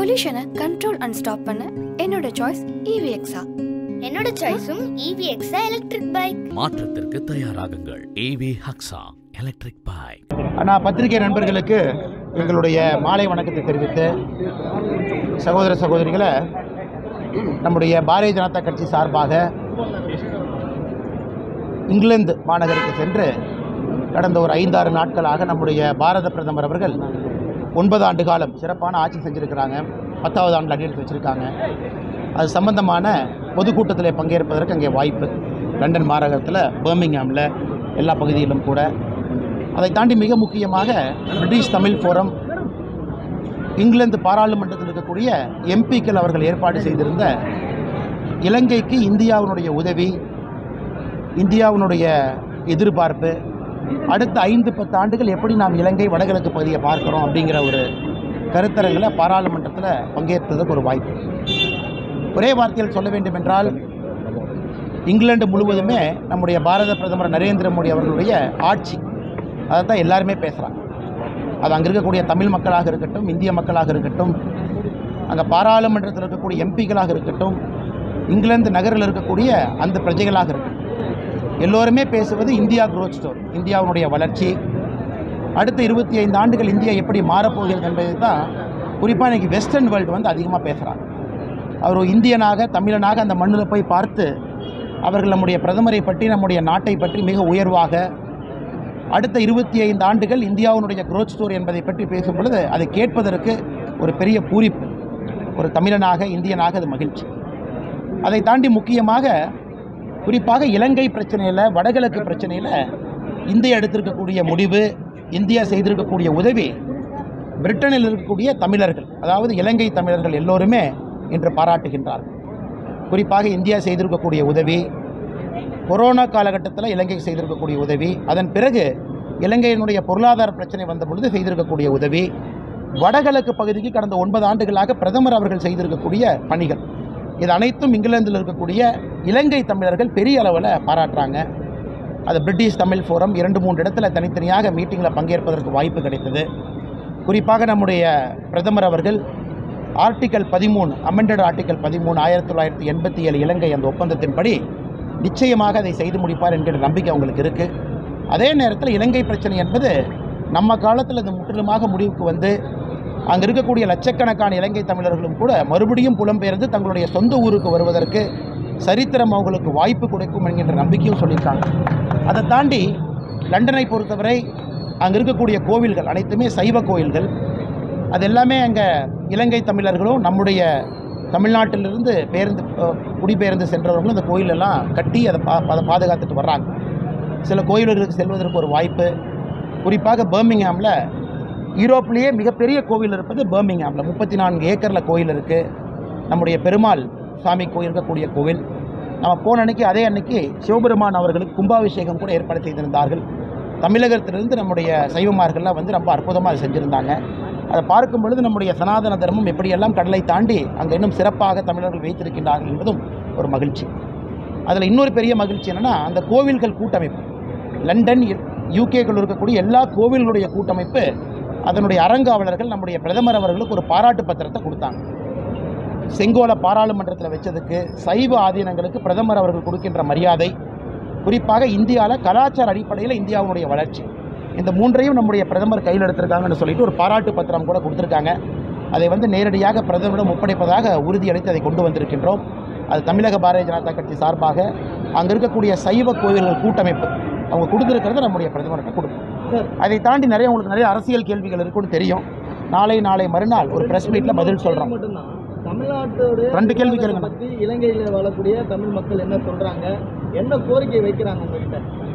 பொல்யூஷனை control and stop பண்ண என்னோட choice இவிஎக்ஸா என்னோட சாய்ஸும் இவிஎக்ஸ் எலக்ட்ரிக் பைக் மாற்றத்திற்கு தயாராகுங்கள் ஏவி ஹக்ஸா எலக்ட்ரிக் பைக் ஆனால் பத்திரிகை நண்பர்களுக்கு எங்களுடைய மாலை வணக்கத்தை தெரிவித்து சகோதர சகோதரிகளை நம்முடைய பாரதிய ஜனதா கட்சி சார்பாக இங்கிலாந்து மாநகருக்கு சென்று கடந்த ஒரு ஐந்தாறு நாட்களாக நம்முடைய பாரத பிரதமர் அவர்கள் ஒன்பது ஆண்டு காலம் சிறப்பான ஆட்சி செஞ்சுருக்கிறாங்க பத்தாவது ஆண்டு அடியெடுத்து வச்சுருக்காங்க அது சம்பந்தமான பொதுக்கூட்டத்தில் பங்கேற்பதற்கு அங்கே வாய்ப்பு லண்டன் மாநகரத்தில் பர்மிங்ஹாமில் எல்லா பகுதியிலும் கூட அதை தாண்டி மிக முக்கியமாக பிரிட்டிஷ் தமிழ் ஃபோரம் இங்கிலாந்து பாராளுமன்றத்தில் இருக்கக்கூடிய எம்பிக்கள் அவர்கள் ஏற்பாடு செய்திருந்த இலங்கைக்கு இந்தியாவினுடைய உதவி இந்தியாவினுடைய எதிர்பார்ப்பு அடுத்த ஐந்து பத்து ஆண்டுகள் எப்படி நாம் இலங்கை வடகிழக்கு பகுதியை பார்க்கிறோம் அப்படிங்கிற ஒரு கருத்தரங்கில் பாராளுமன்றத்தில் பங்கேற்பதற்கு ஒரு வாய்ப்பு ஒரே வார்த்தையில் சொல்ல வேண்டும் என்றால் இங்கிலாந்து முழுவதுமே நம்முடைய பாரத பிரதமர் நரேந்திர மோடி அவர்களுடைய ஆட்சி அதை தான் எல்லாருமே பேசுகிறாங்க அது அங்கே இருக்கக்கூடிய தமிழ் மக்களாக இருக்கட்டும் இந்திய மக்களாக இருக்கட்டும் அங்கே பாராளுமன்றத்தில் இருக்கக்கூடிய எம்பிக்களாக இருக்கட்டும் இங்கிலாந்து நகரில் இருக்கக்கூடிய அந்த பிரஜைகளாக இருக்கட்டும் எல்லோருமே பேசுவது இந்தியா growth ஸ்டோரி இந்தியாவினுடைய வளர்ச்சி அடுத்த இருபத்தி ஐந்து ஆண்டுகள் இந்தியா எப்படி மாறப்போகிறது என்பதை தான் குறிப்பாக இன்றைக்கி வெஸ்டர்ன் வேர்ல்டு வந்து அதிகமாக பேசுகிறாங்க அவர் ஒரு இந்தியனாக தமிழனாக அந்த மண்ணில் போய் பார்த்து அவர்கள் நம்முடைய பிரதமரை பற்றி நம்முடைய நாட்டை பற்றி மிக உயர்வாக அடுத்த இருபத்தி ஐந்து ஆண்டுகள் இந்தியாவினுடைய growth ஸ்டோரி என்பதை பற்றி பேசும் பொழுது அதை கேட்பதற்கு ஒரு பெரிய பூரிப்பு ஒரு தமிழனாக இந்தியனாக அது மகிழ்ச்சி அதை தாண்டி முக்கியமாக குறிப்பாக இலங்கை பிரச்சனையில் வடகிழக்கு பிரச்சனையில் இந்தியா எடுத்திருக்கக்கூடிய முடிவு இந்தியா செய்திருக்கக்கூடிய உதவி பிரிட்டனில் இருக்கக்கூடிய தமிழர்கள் அதாவது இலங்கை தமிழர்கள் எல்லோருமே இன்று பாராட்டுகின்றார்கள் குறிப்பாக இந்தியா செய்திருக்கக்கூடிய உதவி கொரோனா காலகட்டத்தில் இலங்கைக்கு செய்திருக்கக்கூடிய உதவி அதன் பிறகு இலங்கையினுடைய பொருளாதார பிரச்சனை வந்த பொழுது செய்திருக்கக்கூடிய உதவி வடகிழக்கு பகுதிக்கு கடந்த ஒன்பது ஆண்டுகளாக பிரதமர் அவர்கள் செய்திருக்கக்கூடிய பணிகள் இது அனைத்தும் இங்கிலாந்தில் இருக்கக்கூடிய இலங்கை தமிழர்கள் பெரிய அளவில் பாராட்டுறாங்க அது பிரிட்டிஷ் தமிழ் ஃபோரம் இரண்டு மூன்று இடத்துல தனித்தனியாக மீட்டிங்கில் பங்கேற்பதற்கு வாய்ப்பு கிடைத்தது குறிப்பாக நம்முடைய பிரதமர் அவர்கள் ஆர்டிக்கல் பதிமூணு அமெண்டட் ஆர்டிக்கல் பதிமூணு ஆயிரத்தி தொள்ளாயிரத்தி எண்பத்தி ஏழு இலங்கை அந்த ஒப்பந்தத்தின்படி நிச்சயமாக அதை செய்து முடிப்பார் என்கிற நம்பிக்கை அவங்களுக்கு இருக்குது அதே நேரத்தில் இலங்கை பிரச்சனை என்பது நம்ம காலத்தில் அது முற்றிலுமாக முடிவுக்கு வந்து அங்கே இருக்கக்கூடிய லட்சக்கணக்கான இலங்கை தமிழர்களும் கூட மறுபடியும் புலம்பெயர்ந்து தங்களுடைய சொந்த ஊருக்கு வருவதற்கு சரித்திரம் அவங்களுக்கு வாய்ப்பு கொடுக்கும் என்கின்ற நம்பிக்கையும் சொல்லியிருக்காங்க அதை தாண்டி லண்டனை பொறுத்தவரை அங்கே இருக்கக்கூடிய கோவில்கள் அனைத்துமே சைவ கோயில்கள் அது எல்லாமே அங்கே இலங்கை தமிழர்களும் நம்முடைய தமிழ்நாட்டிலிருந்து பேருந்து அஹ், குடிபெயர்ந்து சென்றவர்களும் அந்த கோயிலெல்லாம் கட்டி அதை பா அதை பாதுகாத்துட்டு வர்றாங்க சில கோயில்களுக்கு செல்வதற்கு ஒரு வாய்ப்பு குறிப்பாக பர்மிங்ஹாமில் யூரோப்லேயே மிகப்பெரிய கோவில் இருப்பது பர்மிங்ஹாமில் முப்பத்தி நான்கு ஏக்கரில் கோயில் இருக்குது நம்முடைய பெருமாள் சாமி கோயில் இருக்கக்கூடிய கோவில் நம்ம போன அன்னைக்கு அதே அன்னைக்கு சிவபெருமான் அவர்களுக்கு கும்பாபிஷேகம் கூட ஏற்பாடு செய்திருந்தார்கள் தமிழகத்திலிருந்து நம்முடைய சைவமார்கள்லாம் வந்து ரொம்ப அற்புதமாக அதை செஞ்சுருந்தாங்க அதை பார்க்கும் பொழுது நம்முடைய சனாதன தர்மம் எப்படியெல்லாம் கடலை தாண்டி அங்கே இன்னும் சிறப்பாக தமிழர்கள் வைத்திருக்கின்றார்கள் என்பதும் ஒரு மகிழ்ச்சி அதில் இன்னொரு பெரிய மகிழ்ச்சி என்னென்னா அந்த கோவில்கள் கூட்டமைப்பு லண்டன் யூகேக்குள் இருக்கக்கூடிய எல்லா கோவில்களுடைய கூட்டமைப்பு அதனுடைய அறங்காவலர்கள் நம்முடைய பிரதமர் அவர்களுக்கு ஒரு பாராட்டு பத்திரத்தை கொடுத்தாங்க செங்கோல பாராளுமன்றத்தில் வச்சதுக்கு சைவ ஆதீனங்களுக்கு பிரதமர் அவர்கள் கொடுக்கின்ற மரியாதை குறிப்பாக இந்தியாவில் கலாச்சார அடிப்படையில் இந்தியாவுடைய வளர்ச்சி இந்த மூன்றையும் நம்முடைய பிரதமர் கையில் எடுத்திருக்காங்கன்னு சொல்லிட்டு ஒரு பாராட்டு பத்திரம் கூட கொடுத்துருக்காங்க அதை வந்து நேரடியாக பிரதமரிடம் ஒப்படைப்பதாக உறுதியளித்து அதை கொண்டு வந்திருக்கின்றோம் அது தமிழக பாரதிய ஜனதா கட்சி சார்பாக அங்கே இருக்கக்கூடிய சைவ கோயில்கள் கூட்டமைப்பு அவங்க கொடுத்துருக்கிறத நம்முடைய பிரதமர்கிட்ட கொடுக்கும் அதை தாண்டி நிறைய உங்களுக்கு நிறைய அரசியல் கேள்விகள் இருக்குன்னு தெரியும் நாளை நாளை மறுநாள் ஒரு ப்ரெஸ் மீட்டில் பதில் சொல்கிறோம் மட்டும்தான் தமிழ்நாட்டோட ரெண்டு கேள்வி கேளுங்க. பத்தி இலங்கையில வாழக்கூடிய தமிழ் மக்கள் என்ன சொல்றாங்க என்ன கோரிக்கை வைக்கிறாங்க உங்ககிட்ட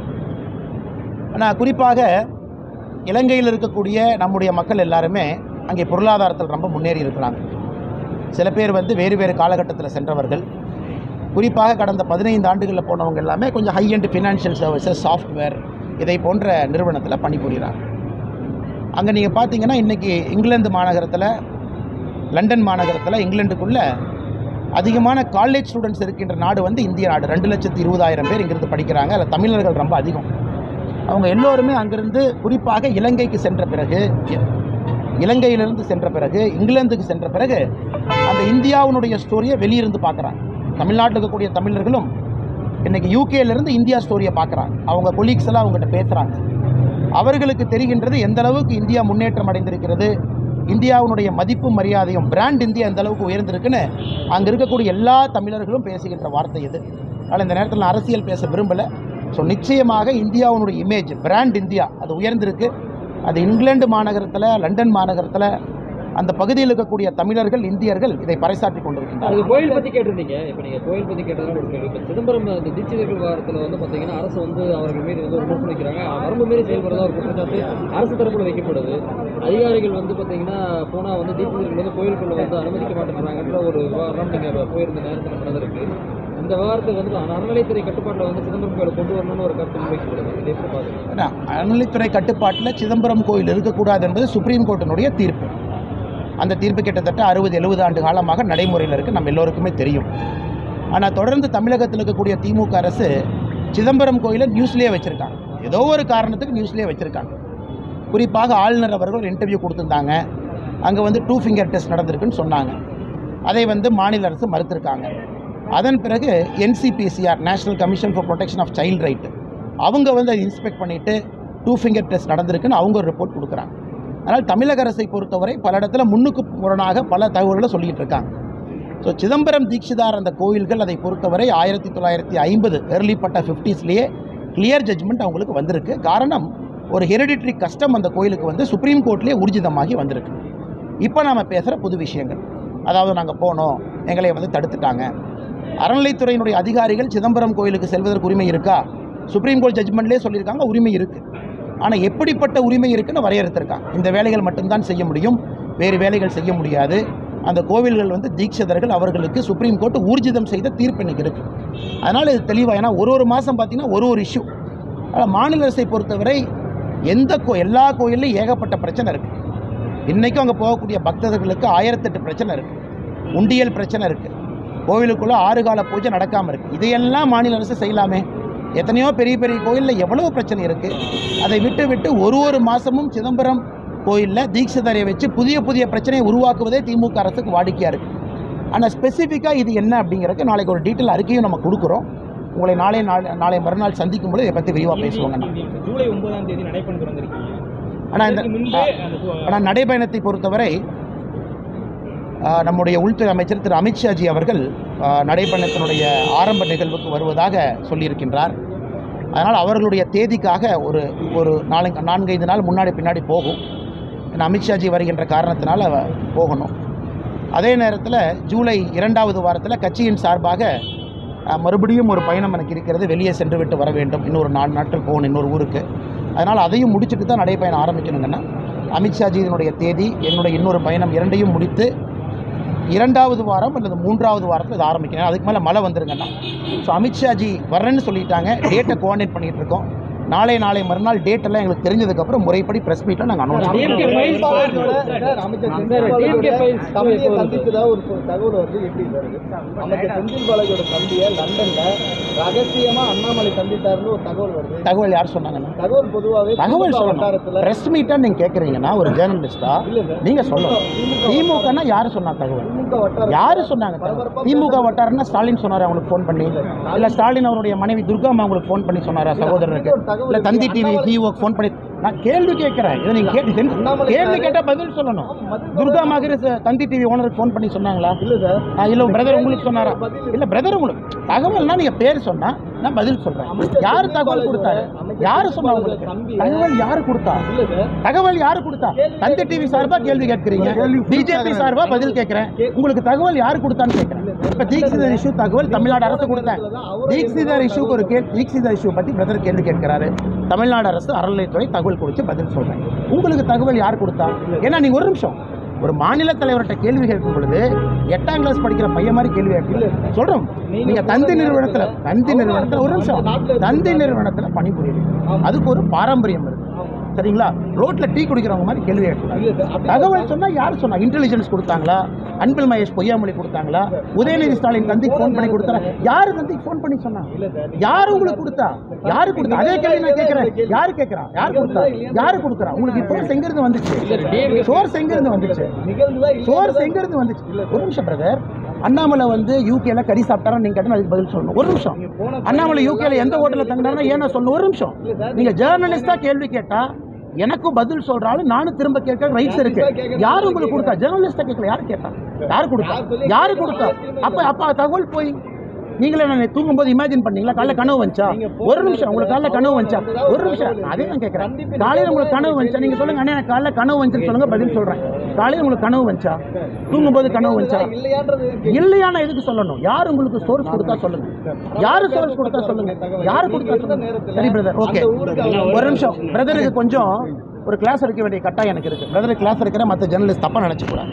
ஆனால் குறிப்பாக இலங்கையில் இருக்கக்கூடிய நம்முடைய மக்கள் எல்லாருமே அங்கே பொருளாதாரத்தில் ரொம்ப முன்னேறி இருக்கிறாங்க சில பேர் வந்து வேறு வேறு காலகட்டத்தில் சென்றவர்கள் குறிப்பாக கடந்த பதினைந்து ஆண்டுகளில் போனவங்க எல்லாமே கொஞ்சம் ஹை அண்ட் ஃபினான்ஷியல் சர்வீசஸ் சாஃப்ட்வேர் இதை போன்ற நிறுவனத்தில் பணிபுரிகிறாங்க அங்கே நீங்கள் பார்த்தீங்கன்னா இன்றைக்கி இங்கிலாந்து மாநகரத்தில் லண்டன் மாநகரத்தில் இங்கிலாந்துக்குள்ளே அதிகமான காலேஜ் ஸ்டூடெண்ட்ஸ் இருக்கின்ற நாடு வந்து இந்திய நாடு ரெண்டு லட்சத்தி இருபதாயிரம் பேர் இங்கிருந்து படிக்கிறாங்க அதில் தமிழர்கள் ரொம்ப அதிகம் அவங்க எல்லோருமே அங்கிருந்து குறிப்பாக இலங்கைக்கு சென்ற பிறகு இலங்கையிலிருந்து சென்ற பிறகு இங்கிலாந்துக்கு சென்ற பிறகு அந்த இந்தியாவினுடைய ஸ்டோரியை வெளியிருந்து பார்க்குறாங்க தமிழ்நாட்டில் இருக்கக்கூடிய தமிழர்களும் இன்னைக்கு யூகேலேருந்து இந்தியா ஸ்டோரியை பார்க்குறாங்க அவங்க கொலீக்ஸ் எல்லாம் அவங்ககிட்ட பேசுகிறாங்க அவர்களுக்கு தெரிகின்றது எந்த அளவுக்கு இந்தியா முன்னேற்றம் அடைந்திருக்கிறது இந்தியாவினுடைய மதிப்பும் மரியாதையும் பிராண்ட் இந்தியா எந்த அளவுக்கு உயர்ந்திருக்குன்னு அங்கே இருக்கக்கூடிய எல்லா தமிழர்களும் பேசுகின்ற வார்த்தை இது அதனால் இந்த நேரத்தில் நான் அரசியல் பேச விரும்பலை ஸோ நிச்சயமாக இந்தியாவினுடைய இமேஜ் பிராண்ட் இந்தியா அது உயர்ந்திருக்கு அது இங்கிலாந்து மாநகரத்தில் லண்டன் மாநகரத்தில் அந்த பகுதியில் இருக்கக்கூடிய தமிழர்கள் இந்தியர்கள் இதை பறைசாற்றி கொண்டிருக்கின்றனர் அது கோயில் பத்தி கேட்டிருந்தீங்க இப்போ நீங்க கோயில் பத்தி கேட்டதுனால ஒரு கேள்வி இப்போ சிதம்பரம் அந்த தீட்சிதர்கள் வாரத்தில் வந்து பார்த்தீங்கன்னா அரசு வந்து அவர்கள் மீது வந்து ஒரு விமர்சனம் வைக்கிறாங்க வரம்பு மீறி செயல்படுறதா ஒரு குற்றச்சாட்டு அரசு தரப்புல வைக்கப்படுது அதிகாரிகள் வந்து பார்த்தீங்கன்னா போனால் வந்து தீட்சிதர்கள் வந்து கோயிலுக்குள்ள வந்து அனுமதிக்க மாட்டேங்கிறாங்கன்ற ஒரு விவகாரம் நீங்கள் போயிருந்த நேரத்தில் நடந்திருக்கு இந்த விவகாரத்தை வந்து அறநிலைத்துறை கட்டுப்பாட்டில் வந்து சிதம்பரம் கோயிலை கொண்டு வரணும்னு ஒரு கருத்து முன்வைக்கப்படுது இதை எப்படி பார்க்குறீங்க ஏன்னா, அறநிலைத்துறை கட்டுப்பாட்டில் சிதம்பரம் கோயில் இருக்கக்கூடாது என்பது சுப்ரீம் கோர்ட்டினுடைய தீர்ப்பு அந்த தீர்ப்பு கிட்டத்தட்ட அறுபது எழுபது ஆண்டு காலமாக நடைமுறையில் இருக்குது நம்ம எல்லோருக்குமே தெரியும் ஆனால் தொடர்ந்து தமிழகத்தில் இருக்கக்கூடிய திமுக அரசு சிதம்பரம் கோயிலை நியூஸ்லேயே வச்சுருக்காங்க ஏதோ ஒரு காரணத்துக்கு நியூஸ்லேயே வச்சுருக்காங்க குறிப்பாக ஆளுநர் அவர்கள் ஒரு இன்டர்வியூ கொடுத்துருந்தாங்க அங்கே வந்து டூ ஃபிங்கர் டெஸ்ட் நடந்திருக்குன்னு சொன்னாங்க அதை வந்து மாநில அரசு மறுத்திருக்காங்க அதன் பிறகு NCPCR national commission for protection of child right அவங்க வந்து அதை இன்ஸ்பெக்ட் பண்ணிவிட்டு டூ ஃபிங்கர் டெஸ்ட் நடந்திருக்குன்னு அவங்க ஒரு ரிப்போர்ட் கொடுக்குறாங்க அதனால் தமிழக அரசை பொறுத்தவரை பல இடத்துல முன்னுக்கு முரணாக பல தகவல்களை சொல்லிகிட்டு இருக்காங்க ஸோ சிதம்பரம் தீட்சிதார் அந்த கோயில்கள் அதை பொறுத்தவரை ஆயிரத்தி தொள்ளாயிரத்தி ஐம்பது ஏர்லிப்பட்ட ஃபிஃப்டிஸ்லேயே கிளியர் ஜட்ஜ்மெண்ட் அவங்களுக்கு வந்திருக்கு காரணம் ஒரு ஹெரிடிட்ரி கஸ்டம் அந்த கோயிலுக்கு வந்து சுப்ரீம் கோர்ட்லேயே ஊர்ஜிதமாகி வந்திருக்கு இப்போ நாம் பேசுகிற புது விஷயங்கள் அதாவது நாங்கள் போனோம் எங்களை வந்து தடுத்துட்டாங்க அறநிலைத்துறையினுடைய அதிகாரிகள் சிதம்பரம் கோயிலுக்கு செல்வதற்கு உரிமை இருக்கா சுப்ரீம் கோர்ட் ஜட்ஜ்மெண்ட்லேயே சொல்லியிருக்காங்க உரிமை இருக்குது ஆனால் எப்படிப்பட்ட உரிமை இருக்குன்னு வரையறுத்திருக்காங்க இந்த வேலைகள் மட்டும்தான் செய்ய முடியும் வேறு வேலைகள் செய்ய முடியாது அந்த கோவில்கள் வந்து தீட்சிதர்கள் அவர்களுக்கு சுப்ரீம் கோர்ட் ஊர்ஜிதம் செய்த தீர்ப்பு இன்னைக்கு இருக்குது அதனால் இது தெளிவாக ஏன்னா ஒரு ஒரு மாதம் பார்த்தீங்கன்னா ஒரு ஒரு இஷ்யூ ஆனால் மாநில அரசை பொறுத்தவரை எந்த கோ எல்லா கோயில்லையும் ஏகப்பட்ட பிரச்சனை இருக்குது இன்றைக்கும் அங்கே போகக்கூடிய பக்தர்களுக்கு ஆயிரத்தெட்டு பிரச்சனை இருக்குது உண்டியல் பிரச்சனை இருக்குது கோவிலுக்குள்ளே ஆறு கால பூஜை நடக்காமல் இருக்குது இதையெல்லாம் மாநில அரசு செய்யலாமே எத்தனையோ பெரிய பெரிய கோயிலில் எவ்வளோ பிரச்சனை இருக்குது அதை விட்டு விட்டு ஒரு ஒரு மாதமும் சிதம்பரம் கோயிலில் தீட்சிதரை வச்சு புதிய புதிய பிரச்சனையை உருவாக்குவதே திமுக அரசுக்கு வாடிக்கையாக இருக்குது ஆனால் ஸ்பெசிஃபிக்காக இது என்ன அப்படிங்கிறதுக்கு நாளைக்கு ஒரு டீட்டெயில் அறிக்கையும் நம்ம கொடுக்குறோம் உங்களை நாளை நாளை நாளை மறுநாள் சந்திக்கும் போது இதை பற்றி விரிவாக பேசுவாங்க நான் ஜூலை ஒன்பதாம் தேதி நடைபெண் திறந்திருக்கீங்க ஆனால் இந்த அதற்கு முன்பே அந்த சு- ஆனால் நடைபயணத்தை பொறுத்தவரை ஆ, நம்முடைய உள்துறை அமைச்சர் திரு அமித்ஷாஜி அவர்கள் ஆ, நடைபயணத்தினுடைய ஆரம்ப நிகழ்வுக்கு வருவதாக சொல்லியிருக்கின்றார் அதனால் அவர்களுடைய தேதிக்காக ஒரு ஒரு நாலு நான்கைந்து நாள் முன்னாடி பின்னாடி போகும் ஏன்னா அமித்ஷாஜி வருகின்ற காரணத்தினால அவ- போகணும் அதே நேரத்தில் ஜூலை இரண்டாவது வாரத்தில் கட்சியின் சார்பாக ஆ, மறுபடியும் ஒரு பயணம் எனக்கு இருக்கிறது வெளியே சென்று விட்டு வர வேண்டும் இன்னொரு நாலு நாட்கள் போகணும் இன்னொரு ஊருக்கு அதனால் அதையும் முடிச்சுட்டு தான் நடைப்பயணம் ஆரம்பிக்கணுங்கன்னா அமித்ஷாஜியினுடைய தேதி என்னுடைய இன்னொரு பயணம் இரண்டையும் முடித்து இரண்டாவது வாரம் அல்லது மூன்றாவது வாரத்தில் இது ஆரம்பிக்கணும் அதுக்கு மேலே மழை வந்துருங்கண்ணா ஸோ அமித்ஷாஜி வரேன்னு சொல்லிட்டாங்க டேட்டை கோஆர்டினேட் பண்ணிகிட்டு இருக்கோம் நாளை நாளை மறுநாள் டேட் எல்லாம் எங்களுக்கு தெரிஞ்சதுக்கப்புறம் முறைப்படி ப்ரெஸ் மீட்டில் நாங்கள் அனௌன்ஸ் DMK files செயல்பாடுகளோட, சார், அமைச்சர் சார், செந்தில் DMK பாலாஜியோட files தம்பியை எப்போ வருது? சந்திச்சதா ஒரு சொ- தகவல் வருது எப்படி வருது அமைச்சர் செந்தில் பாலாஜியோட தம்பியை லண்டன்ல ரகசியமா அண்ணாமலை சந்தித்தாருன்னு ஒரு தகவல் வருது தகவல் யார் சொன்னாங்கண்ணா தகவல் பொதுவாகவே தகவல் திமுக சொல்லணும் வட்டாரத்துல ப்ரெஸ் மீட்டாக நீங்கள் கேட்குறீங்கன்னா ஒரு ஜேர்னலிஸ்டா இல்ல இல்ல நீங்கள் சொல்லணும் திமுக திமுகனா யார் சொன்னா தகவல் திமுக வட்டாரம் யார் சொன்னாங்க தகவல்? திமுக வட்டாரம்னா ஸ்டாலின் சொன்னார் அவங்களுக்கு ஃபோன் பண்ணி இல்லை ஸ்டாலின் அவருடைய மனைவி துர்கா அம்மா உங்களுக்கு ஃபோன் பண்ணி சொன்னாரா சகோதரருக்கு இல்லை தந்தி டிவி சிஓக்கு ஃபோன் பண்ணி நான் கேள்வி கேட்குறேன் இதை நீங்கள் கேட்டு அண்ணாமலை கேள்வி சார். கேட்டால் பதில் சொல்லணும் பதில் துர்கா மகிர தந்தி டிவி ஓனருக்கு ஃபோன் பண்ணி சொன்னாங்களா இல்ல சார் ஆ, இல்ல பிரதர் உங்களுக்கு சொன்னாரா பதில் இல்ல பிரதர் உங்களுக்கு தகவல்னா நீங்க பேர் சொன்னா நான் பதில் சொல்றேன் யார் தகவல் கொடுத்தாரு யாரு சொன்னா உங்களுக்கு தகவல் யாரு கொடுத்தா இல்ல சார் தகவல் யாரு கொடுத்தா தந்தி டிவி சார்பா கேள்வி கேட்கறீங்க பிஜேபி சார்பா பதில் கேட்கிறேன் உங்களுக்கு தகவல் யாரு கொடுத்தான்னு கேட்கிறேன் இப்ப தீக்ஷிதர் இஷ்யூ தகவல் தமிழ்நாடு அரசு கொடுத்தேன் தீக்ஷிதர் இஷ்யூக்கு ஒரு கேள்வி தீக்ஷிதர் இஷ்யூ பத்தி பிரதர் கேள்வி கேட்கிறாரு தமிழ்நாடு அரசு அறநிலைத்துறை தகவல் கொடுத்து பதில் சொல்றேன் உங்களுக்கு தகவல் யார் கொடுத்தா ஏன்னா நீங்க ஒரு நிமிஷம் ஒரு மாநில தலைவர்கிட்ட கேள்வி கேட்கும் பொழுது எட்டாம் கிளாஸ் படிக்கிற பையன் மாதிரி கேள்வி கேட்கல சொல்றோம் நீங்க தந்தி நிறுவனத்துல தந்தி நிறுவனத்துல ஒரு நிமிஷம் தந்தி நிறுவனத்துல பணிபுரியுறீங்க அதுக்கு ஒரு பாரம்பரியம் இருக்கு சரிங்களா ரோட்ல டீ குடிக்கிறவங்க மாதிரி கேள்வி கேட்கலாம் இல்ல சார் அப்படி தகவல் சொன்னா யார் சொன்னா இன்டெலிஜென்ஸ் கொடுத்தாங்களா அன்பில் மகேஷ் பொய்யாமொழி கொடுத்தாங்களா உதயநிதி ஸ்டாலின் தந்திக்கு ஃபோன் பண்ணி கொடுத்தாரா யாரு தந்திக்கு ஃபோன் பண்ணி சொன்னா யாரு உங்களுக்கு கொடுத்தா யாரு கொடுத்தா அதே கேள்வி நான் கேட்கிறேன் யாரு கேட்கறா யாரு கொடுத்தா யாரு கொடுக்குறா உங்களுக்கு சோர்ஸ் எங்க இருந்து வந்துச்சு சோர்ஸ் எங்க இருந்து வந்துச்சு நிகழ்வுதான் இல்லையா? சோர்ஸ் எங்க இருந்து வந்துச்சு ஒரு நிமிஷம் பிரதர் அண்ணாமலை வந்து யூகேல கறி சாப்பிட்டாரா நீங்க கேட்டா அதுக்கு பதில் சொல்லணும் ஒரு நிமிஷம் அண்ணாமலை யூகேல எந்த ஹோட்டல்ல தங்கினாரா ஏன்னா சொல்லணும் ஒரு நிமிஷம் நீங்க ஜேர்னலிஸ்டா கேள்வி கேட்டா எனக்கும் பதில் சொல்றாலும் நானும் திரும்ப கேட்க ரைட்ஸ் இருக்கு யாரு உங்களுக்கு கொடுத்தா ஜேர்னலிஸ்டா கேட்கல யாரு கேட்டா யாரு கொடுத்தா யாரு கொடுத்தா அப்ப அப்ப தகவல் போய் நீங்களே நான் தூங்கும்போது இமேஜின் பண்ணீங்களா காலைல கனவு வந்துச்சா ஒரு நிமிஷம் உங்களுக்கு காலைல கனவு வந்துச்சா ஒரு நிமிஷம் அதே நான் கேட்கறேன் காலையில உங்களுக்கு கனவு வந்துச்சா நீங்க சொல்லுங்க அண்ணா எனக்கு காலைல கனவு வந்துச்சுன்னு சொல்லுங்க பதில் சொல்றேன் காலையில உங்களுக்கு கனவு வந்துச்சா தூங்கும்போது கனவு வந்துச்சா இல்லையான்றது இருக்கு. இல்லையான எதுக்கு சொல்லணும் யார் உங்களுக்கு சோர்ஸ் கொடுத்தா சொல்லுங்க யாரு சோர்ஸ் கொடுத்தா சொல்லுங்க யாரு கொடுத்தா சொல்லுங்க சரி பிரதர் ஓகே ஒரு நிமிஷம் பிரதருக்கு கொஞ்சம் ஒரு கிளாஸ் எடுக்க வேண்டிய கட்டாயம் எனக்கு இருக்கு பிரதருக்கு கிளாஸ் எடுக்கிற மற்ற ஜெர்னலிஸ்ட் தப்பா நினைச்சுக்கூடாது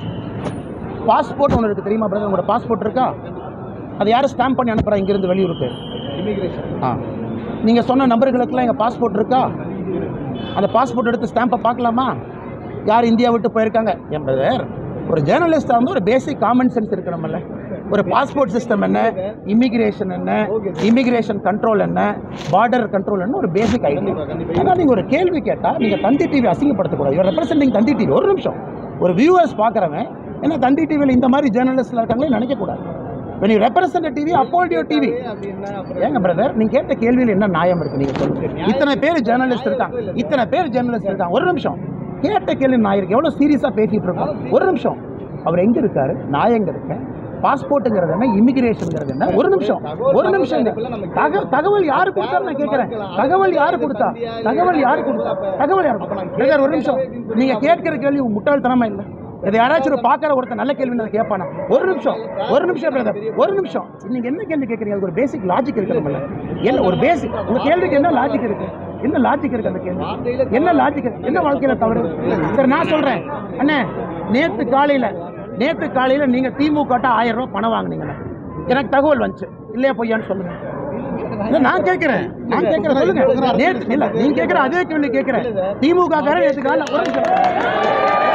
பாஸ்போர்ட் ஒன்று இருக்கு தெரியுமா பிரதர் உங்களோட பாஸ்போர்ட் இருக்கா அது யாரும் ஸ்டாம்ப் பண்ணி அனுப்புறா இங்கிருந்து வெளியூருக்கு Immigration. ஆ நீங்கள் சொன்ன நபர்களுக்கெல்லாம் எங்கள் பாஸ்போர்ட் இருக்கா அந்த பாஸ்போர்ட் எடுத்து ஸ்டாம்பை பார்க்கலாமா யார் இந்தியா விட்டு போயிருக்காங்க என் பிரதர் ஒரு ஜேர்னலிஸ்டாக வந்து ஒரு பேசிக் காமன் சென்ஸ் இருக்கணும்ல ஒரு பாஸ்போர்ட் சிஸ்டம் என்ன இமிகிரேஷன் என்ன இமிகிரேஷன் கண்ட்ரோல் என்ன பார்டர் கண்ட்ரோல் என்ன ஒரு பேசிக் ஐடியா ஆனால் நீங்கள் ஒரு கேள்வி கேட்டால் நீங்கள் தந்தி டிவி அசிங்கப்படுத்தக்கூடாது இவர் ரெப்ரசென்டிங் தந்தி டிவி ஒரு நிமிஷம் ஒரு வியூவர்ஸ் பார்க்குறவன் என்ன தந்தி டிவியில் இந்த மாதிரி ஜேர்னலிஸ்ட்ல இருக்காங்களே நினைக்கக்கூடாது when you represent a TV uphold your TV அப்படின்னா அப்புறம் ஏங்க பிரதர் நீங்க கேட்ட கேள்வியில் என்ன நியாயம் இருக்கு நீங்க சொல்லுங்க இத்தனை பேர் ஜேர்னலிஸ்ட் இருக்காங்க இத்தனை பேர் ஜேர்னலிஸ்ட் இருக்காங்க ஒரு நிமிஷம் கேட்ட கேள்வி நான் இருக்கு எவ்வளவு சீரியஸா பேசிட்டு இருக்கோம் ஒரு நிமிஷம் அவர் எங்க இருக்காரு நான் எங்க இருக்கேன் பாஸ்போர்ட்டுங்கிறது என்ன இமிகிரேஷன்ங்கிறது என்ன ஒரு நிமிஷம் ஒரு நிமிஷம் தக- தகவல் யாரு கொடுத்தாரு நான் கேட்கிறேன் தகவல் யாரு கொடுத்தா தகவல் யாரு கொடுத்தா தகவல் யாரு கொடுத்தா பிரதர் ஒரு நிமிஷம் நீங்க கேட்கிற கேள்வி முட்டாள்தனமா இல்லை இதை யாராச்சும் ஒரு பார்க்குற ஒருத்தர் நல்ல கேள்வி நான் கேட்பானா ஒரு நிமிஷம் ஒரு நிமிஷம் பிரதர் ஒரு நிமிஷம் நீங்க என்ன கேள்வி கேட்குறீங்க அதுக்கு ஒரு பேசிக் லாஜிக் இருக்கணும்ல என்ன ஒரு பேசிக் உங்க கேள்விக்கு என்ன லாஜிக் இருக்கு என்ன லாஜிக் இருக்கு அந்த கேள்வி என்ன லாஜிக் இருக்கு என்ன வாழ்க்கையில தவறு சரி நான் சொல்றேன் அண்ணே நேத்து காலையில நேத்து காலையில நீங்க திமுக ஆயிரம் ரூபாய் பணம் வாங்குனீங்கண்ணே எனக்கு தகவல் வந்துச்சு இல்லையா பொய்யான்னு சொல்லுங்க இல்ல, நான் கேட்கிறேன் நான் கேட்கிறேன் சொல்லுங்க நேத்து இல்ல நீங்க கேட்கிற அதே கேள்வி கேட்கிறேன் திமுக காரன் நேத்து காலையில ஒரு நிமிஷம்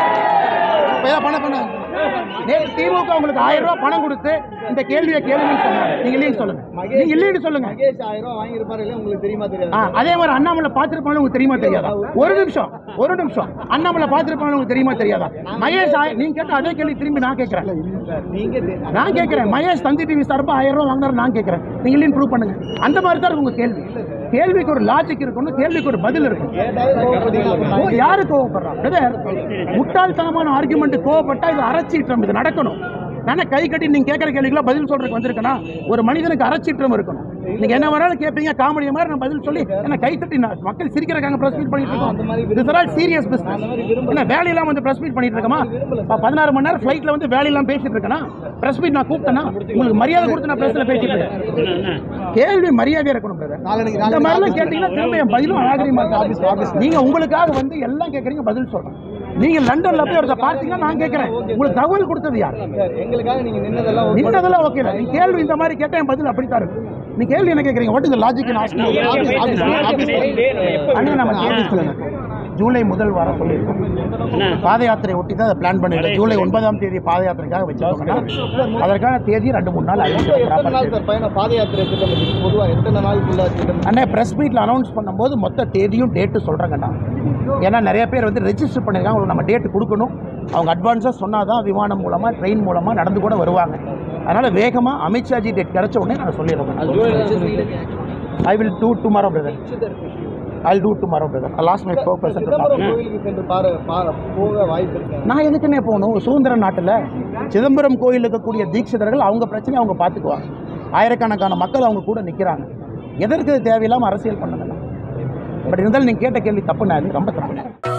இப்ப பணம் பண்ண நேற்று திமுக உங்களுக்கு ஆயிரம் ரூபாய் பணம் கொடுத்து இந்த கேள்வியை கேளுங்கன்னு சொன்னாங்க நீங்க இல்லைன்னு சொல்லுங்க நீங்க இல்லைன்னு சொல்லுங்க மகேஷ் ஆயிரம் ரூபாய் வாங்கியிருப்பாரு இல்லையா உங்களுக்கு தெரியுமா ஆ, தெரியாது அதே மாதிரி அண்ணாமலை பார்த்திருப்பாங்க உங்களுக்கு தெரியுமா தெரியாதா ஒரு நிமிஷம் ஒரு நிமிஷம் அண்ணாமலை பார்த்திருப்பாங்க உங்களுக்கு தெரியுமா தெரியாதா மகேஷ் ஆய- நீங்க கேட்ட அதே கேள்வி திரும்பி நான் கேட்கிறேன் நீங்க தெ- நான் கேட்கிறேன் மகேஷ் தந்தி டிவி சார்பா ஆயிரம் ரூபாய் வாங்கினாரு நான் கேட்கிறேன் நீங்க இல்லைன்னு ப்ரூவ் பண்ணுங்க அந்த மாதிரி தான் இருக்கு உங்க கேள்வி கேள்விக்கு ஒரு லாஜிக் இருக்கணும் கேள்விக்கு ஒரு பதில் இருக்கும் கேட்டாவே கோவப்படுறீங்க. அப்புறம் ஓ, யாரு கோவப்படுறா பிரதர் முட்டாள்தனமான ஆர்குமெண்ட் கோவப்பட்டா இது அரசீற்றம் இது நடக்கணும் நானே கை கட்டி நீங்க கேட்கற கேள்விக்கெல்லாம் பதில் சொல்றதுக்கு வந்திருக்கேனா ஒரு மனிதனுக்கு அறச்சீற்றம் இருக்கணும் நீங்க என்ன வேணாலும் கேட்பீங்க காமெடி மாதிரி நான் பதில் சொல்லி என்ன கை தட்டி நான் மக்கள் சிரிக்கிறக்காங்க பிரஸ் மீட் பண்ணிட்டு இருக்கோம் this are all serious business என்ன வேலையெல்லாம் வந்து பிரஸ் மீட் பண்ணிட்டு இருக்கமா ப- பதினாறு மணி நேரம் ஃபிளைட்ல வந்து வேலையெல்லாம் பேசிட்டு இருக்கேனா பிரஸ் மீட் நான் கூப்பிட்டேனா உங்களுக்கு மரியாதை கொடுத்து நான் பிரஸ்ல பேசிட்டு இருக்கேன் கேள்வி மரியாதையா இருக்கணும் brother. இந்த மாதிரிலாம் கேட்டீங்கன்னா திரும்ப என் பதிலும் அழகிரிமா நீங்க உங்களுக்காக வந்து எல்லாம் கேட்கறீங்க பதில் சொல்றேன் நீங்க லண்டன்ல போய் ஒருத்த பார்த்தீங்கன்னா நான் கேட்கறேன் உங்களுக்கு தகவல் கொடுத்தது யார் சார், எங்களுக்காக நீங்க நின்னதெல்லாம் ஒரு நின்றதெல்லாம் ஓகே இல்ல நீ கேள்வி இந்த மாதிரி கேட்டா என் பதில் அப்படித்தான் இருக்கு நீ கேள்வி என்ன கேட்கறீங்க வாட் இஸ் லாஜிக் அண்ணா நம்ம ஆபீஸ்ல ஜூலை முதல் வாரம் சொல்லியிருக்கோம் பாத யாத்திரை ஒட்டி தான் அதை பிளான் பண்ணிருக்கோம் ஜூலை ஒன்பதாம் தேதி பாத யாத்திரைக்காக வச்சிருக்கோம்னா அதற்கான தேதி ரெண்டு மூணு நாள் எத்தனை நாள் அறிவிச்சிருக்கோம் சார் பயணம் பாத யாத்திரை திட்டம் பொதுவா எத்தனை நாளுக்குள்ள திட்டம் அண்ணே ப்ரெஸ் மீட்டில் அனௌன்ஸ் பண்ணும்போது மொத்த தேதியும் டேட்டு சொல்கிறேங்கண்ணா ஏன்னா நிறைய பேர் வந்து ரெஜிஸ்டர் பண்ணியிருக்காங்க அவங்களுக்கு நம்ம டேட்டு கொடுக்கணும் அவங்க அட்வான்ஸாக சொன்னால் தான் விமானம் மூலமாக ட்ரெயின் மூலமாக நடந்து கூட வருவாங்க அதனால் வேகமாக அமித்ஷாஜி டேட் கிடைச்ச உடனே நான் சொல்லிடுறேன் I will do tomorrow brother I do tomorrow brother last my four Chidambaram கோயிலுக்கு சென்று பாரு பாரு போக வாய்ப்பு இருக்கு நான் எதுக்குன்னே போகணும் சுதந்திர நாட்டில் சிதம்பரம் கோயில் இருக்கக்கூடிய தீட்சிதர்கள் அவங்க பிரச்சனையை அவங்க பார்த்துக்குவாங்க ஆயிரக்கணக்கான மக்கள் அவங்க கூட நிற்கிறாங்க எதற்கு இது தேவையில்லாமல் அரசியல் பண்ணுங்கண்ணா பட் இருந்தாலும் நீங்கள் கேட்ட கேள்வி தப்புண்ணா அது ரொம்ப தப்பு